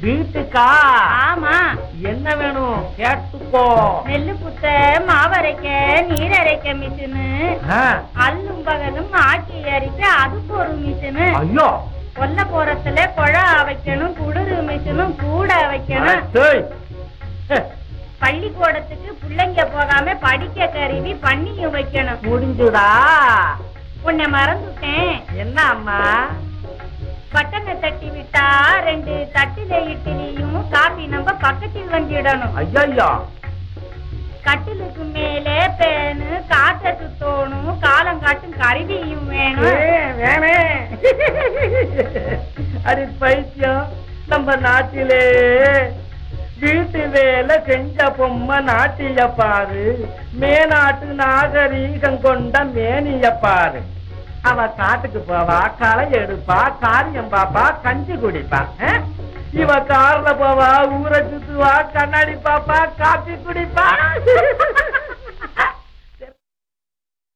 வீட்டுக்கா ஆமா என்ன வேணும் கேட்டுக்கோ நெல்லு குத்த மாவரைக்க நீர் அரைக்க மிஷினு ஆ, அல்லும் பகலும் ஆக்கி அரைக்க அதுக்கு ஒரு மிஷினு ஐயோ கொல்ல போறத்துல குழா வைக்கணும் குளிர் மிஷினும் கூட வைக்கணும் டேய். ஹே, பள்ளிக்கூடத்துக்கு பிள்ளைங்க போகாம படிக்க கருவி பண்ணியும் வைக்கணும் முடிஞ்சுடா உன்னை மறந்துட்டேன் என்ன அம்மா பட்டனை தட்டி விட்டா ரெண்டு தட்டில இட்லியும் காபி நம்ம பக்கத்தில் வந்துடணும் ஐயோ கட்டிலுக்கு மேலே பேனு காற்ற சுத்தணும் காலம் காட்டும் கருவியும் வேணும் வேணே அடி பைத்தியம் நம்ம நாட்டிலே வீட்டு வேலை செஞ்ச பொம்மை நாட்டிய பாரு மேநாட்டு நாகரீகம் கொண்ட மேனிய பாரு அவ காட்டுக்கு போவா களை எடுப்பா காரியம் பாப்பா கஞ்சி குடிப்பா ஆ? இவ கார்ல போவா ஊரை சுத்துவா கண்ணாடி பாப்பா காப்பி குடிப்பா